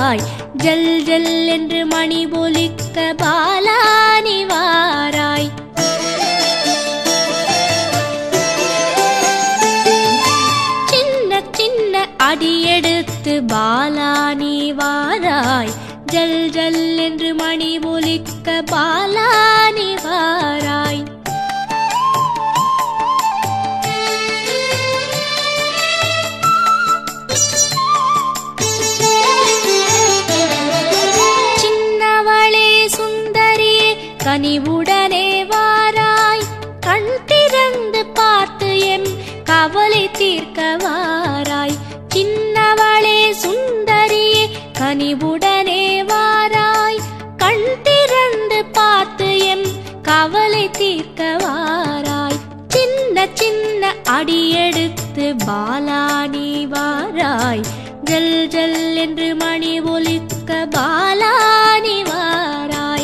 வாராய் ஜல் ஜல் என்று மணி ஒலிக்க பாலானி வாராய் சின்ன சின்ன அடியெடுத்து பாலானி வாராய் ஜல் ஜல் என்று மணி ஒலிக்க பாலானி வாராய் சின்னவளே சுந்தரியே கனிவுடனே வாராய் கண் திறந்து பார்த்து எம் கவலை தீர்க்க வாராய் சின்னவளே சுந்தரியே கனிவுடனே வாராய் கண் திறந்து பார்த்து எம் கவலை தீர்க்க வாராய் சின்ன சின்ன அடியெடுத்து பாலானி வாராய் ஜல் ஜல் என்று மணி ஒலிக்க பாலானி வாராய்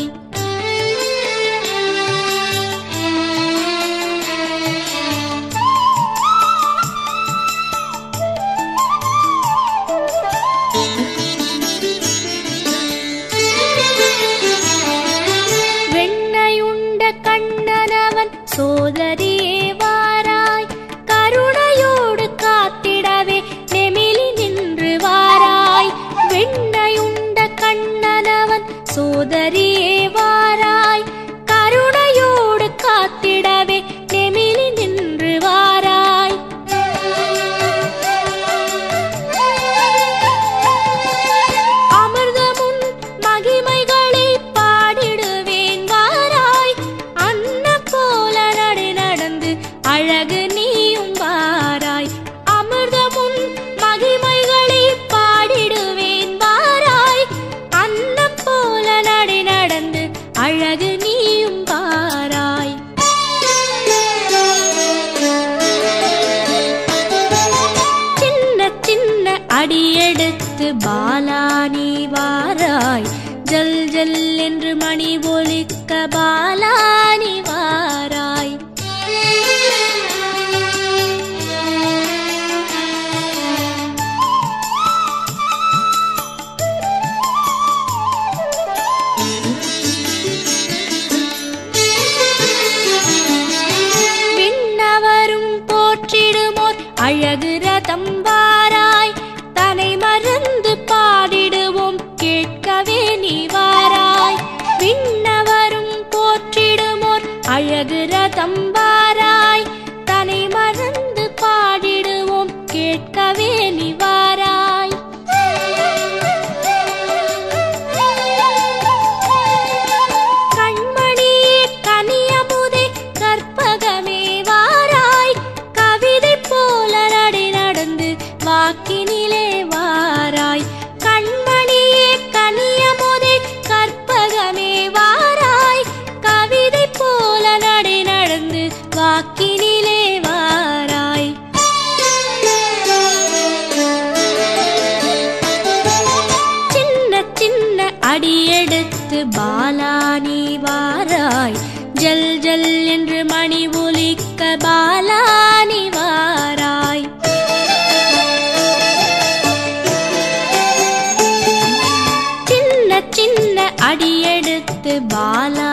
வெண்ணையுண்ட கண்ணனவன் சோதரியே வாராய் கருணையோடு காத்திடவே நெமிலி நின்று வாராய் வெண்ணையுண்ட கண்ணனவன் சோதரியே வாராய் கருணையோடு காத்திடவே நெமிலி நின்று வாராய் அமிர்தமும் மகிமைகளை பாடிடுவேன் வாராய் அன்ன போல நடு நடந்து அழகு நீயும் வாராய் அமிர்தமும் மகிமைகளை பாடிடுவேன் வாராய் அன்ன போல நடு நடந்து அழகு நீயும் வாராய் சின்ன சின்ன அடியெடுத்து பாலானி வாராய் ஜல் ஜல் என்று மணி ஒலிக்க பாலானி வாராய் விண்ணவரும் போற்றிடுமோர் அழகு ரதம் வாராய் தனை மறந்து பாடிடுவோம் கேட்கவே நீ வாராய் விண்ணவரும் போற்றிடுமோர் அழகு ரதம் வாராய் தனை மறந்து பாடிடுவோம் கேட்கவே நீ வாராய் கண்மணியே கனியமுதே கற்பகமே வாராய் கவிதை போல நடை நடந்து வாக்கினிலே வாராய் கண்மணியே கனியமுதே கற்பகமே வாராய் கவிதை போல நடை நடந்து வாக்கினிலே வாராய் சின்ன சின்ன அடியெடுத்து பாலானி வாராய் ஜல் ஜல் என்று மணி ஒலிக்க பாலானி வாராய் சின்ன சின்ன அடியெடுத்து பாலா